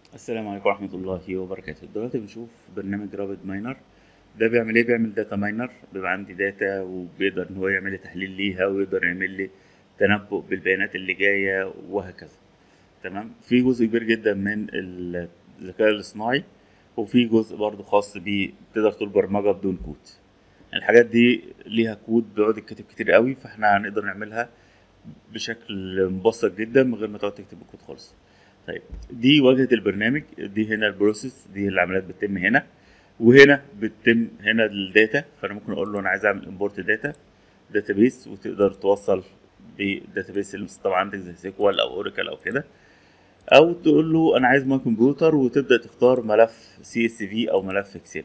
السلام عليكم ورحمة الله وبركاته دلوقتي بنشوف برنامج رابط ماينر ده بيعمل ايه بيعمل داتا ماينر بيبقى عندي داتا وبيقدر ان هو يعمل لي تحليل ليها ويقدر يعمل لي تنبؤ بالبيانات اللي جاية وهكذا تمام في جزء كبير جدا من الذكاء الاصطناعي وفي جزء برضه خاص بيه تقدر تقول برمجة بدون كود الحاجات دي ليها كود بيقعد يتكتب كتير قوي فاحنا هنقدر نعملها بشكل مبسط جدا من غير ما تقعد تكتب الكود خالص طيب دي واجهه البرنامج دي هنا البروسيس دي العمليات بتتم هنا وهنا بتتم هنا الداتا فانا ممكن اقول له انا عايز اعمل امبورت داتا داتابيس وتقدر توصل بالداتابيس اللي طبعا عندك زي سيكوال او اوراكل او كده او تقول له انا عايز ماي كمبيوتر وتبدا تختار ملف سي اس في او ملف اكسل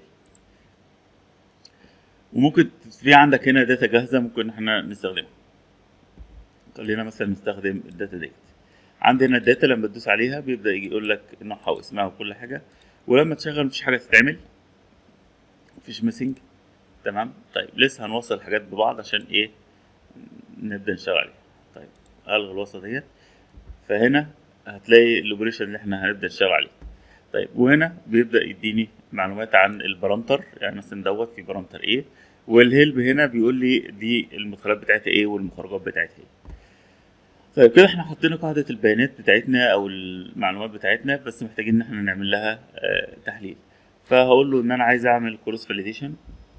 وممكن في عندك هنا داتا جاهزه ممكن احنا نستخدمها خلينا مثلا نستخدم الداتا ديت عندنا الداتا لما تدوس عليها بيبدا يجي يقول لك نوعها واسمها وكل حاجه ولما تشغل مفيش حاجه تتعمل مفيش ميسنج تمام طيب لسه هنوصل الحاجات ببعض عشان ايه نبدا نشتغل عليها طيب الغي الوصله ديت فهنا هتلاقي الاوبريشن اللي احنا هنبدا نشتغل عليه طيب وهنا بيبدا يديني معلومات عن البارامتر يعني مثلا دوت في بارامتر ايه والهيلب هنا بيقول لي دي المدخلات بتاعتها ايه والمخرجات بتاعتها ايه طيب كده احنا حطينا قاعدة البيانات بتاعتنا او المعلومات بتاعتنا بس محتاجين ان احنا نعمل لها اه تحليل فهقول له ان انا عايز اعمل كروس فاليديشن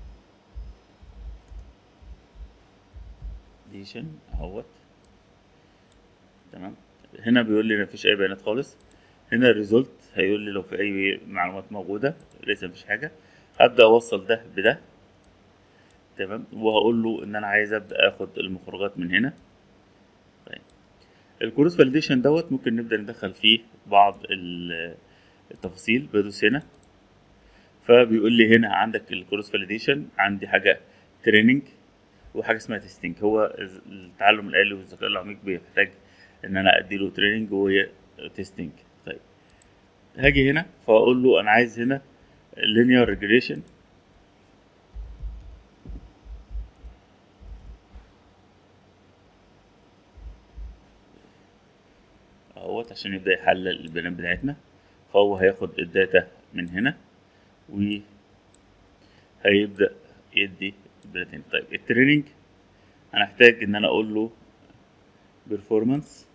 فاليديشن اهوت تمام هنا بيقول لي مفيش اي بيانات خالص هنا الريزولت هيقول لي لو في اي معلومات موجودة لسه مفيش حاجة هبدأ اوصل ده بده تمام وهقول له ان انا عايز ابدأ اخد المخرجات من هنا طيب الكروس فاليديشن دوت ممكن نبدا ندخل فيه بعض التفاصيل بدوس هنا فبيقول لي هنا عندك الكروس فاليديشن عندي حاجه تريننج وحاجه اسمها تيستنج هو التعلم الالي والذكاء العميق بيحتاج ان انا ادي له تريننج وهي تيستنج طيب هاجي هنا فاقول له انا عايز هنا linear regression اهوت عشان يبدا يحلل البيانات بتاعتنا فهو هياخد الداتا من هنا وهيبدا يدي البيانات طيب التريننج انا هحتاج ان انا اقول له performance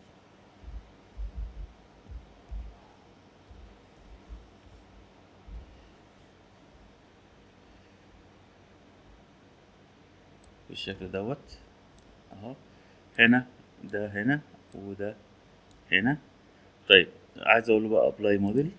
بالشكل دوت اهو هنا ده هنا وده هنا طيب عايز اقول له بقى ابلاي موديل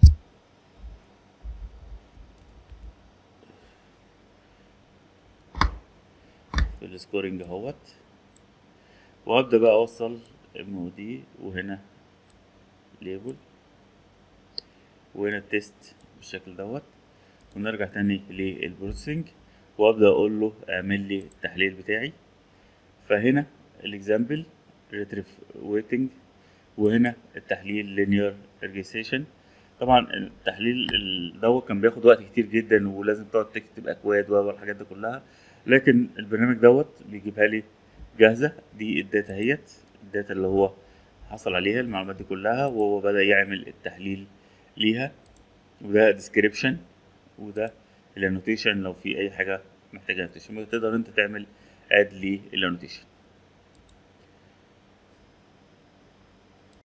في السكورنج اهوت وابدا بقى اوصل ام او دي وهنا ليبل وهنا التيست بالشكل دوت ونرجع تاني للبروسيسنج وابدا اقول له اعمل لي التحليل بتاعي فهنا الاكزامبل ريتريف ويتنج وهنا التحليل linear regression طبعا التحليل دوت كان بياخد وقت كتير جدا ولازم تقعد تكتب اكواد والحاجات دي كلها لكن البرنامج دوت بيجيبها لي جاهزه دي الداتا اهيت الداتا اللي هو حصل عليها المعلومات دي كلها وهو بدا يعمل التحليل ليها وده description وده الانوتيشن لو في اي حاجه محتاجه انوتيشن تقدر انت تعمل اد للانوتيشن